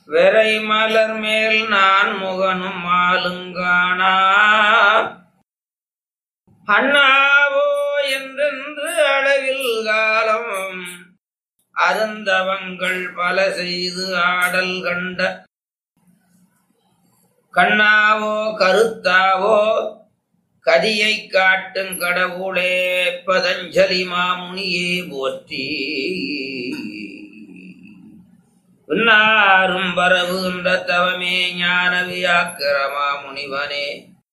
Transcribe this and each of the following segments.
வெறை மலர் மேல் நான் முகனும் மாலுங்கானா அண்ணாவோ என்றென்று அளவில் காலம் அருந்தவங்கள் பல செய்து ஆடல் கண்ட கண்ணாவோ கருத்தாவோ கதியை காட்டும் கடவுளே பதஞ்சலி மாமுனியே போற்றி உன்னாரும் பரவுகின்ற தவமே ஞான வியாக்கிரமா முனிவனே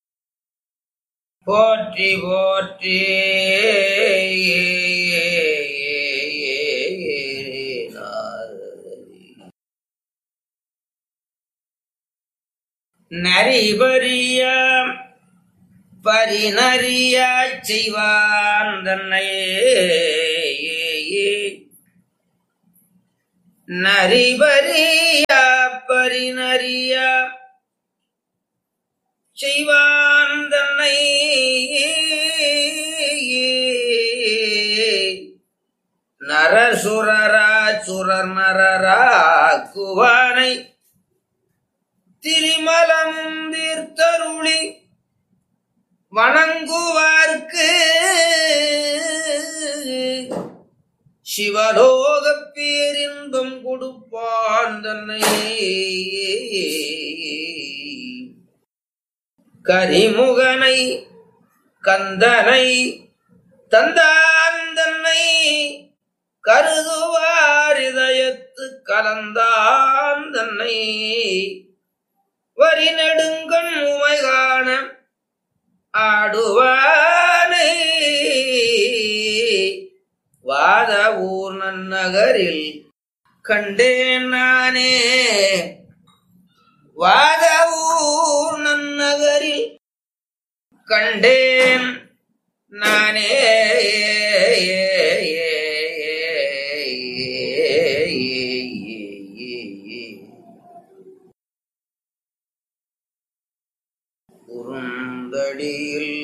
போற்றி போற்றி நரிபரிய பரிநறிய செய்வான் தன்னையே நரிபரிய பரிநறிய செய்வான் தன்னை நரசுரரா சுரர் நரரா குவானை திரிமலம் தீர்த்தருளி வணங்குவார்க்கு சிவலோக பேரின்பம் கொடுப்பான் தன்னை கரிமுகனை கந்தனை தந்தான் தன்னை கருதுவார் இதயத்து கலந்தான் தன்னை வரி நெடுங்கண் உமை காண ஆடுவானை வாத ஊர் நன்னகரில் கண்டேன் நானே வாத ஊர் நன்னகரில் கண்டேன் நானே குறுந்தடியில்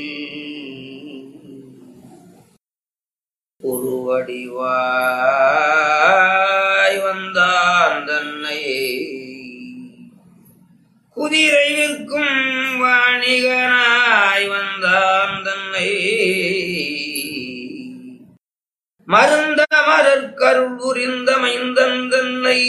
உருவடிவாய் வந்தான் தன்னை குதிரை விற்கும் வாணிகனாய் வந்தான் தன்னை மருந்த மரற்கருள் புரிந்த மைந்தன் தன்னை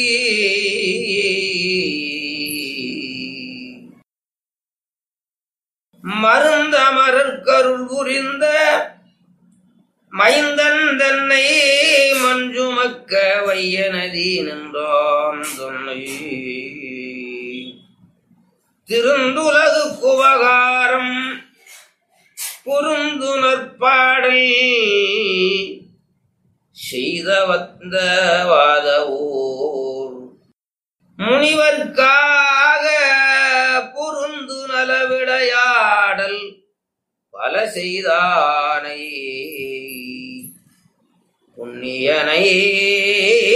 மருந்த மரற்கருள் புரிந்த மைந்தன் தன்னை மஞ்சுமக்க வையநதி நின்றான் தன்னை திருந்துலகு குவகாரம் பொருந்துணர்பாடல் செய்த வந்த வாத ஊர் முனிவர்க்காக பொருந்து நலவிளையாடல் பல செய்தானை புண்ணியனை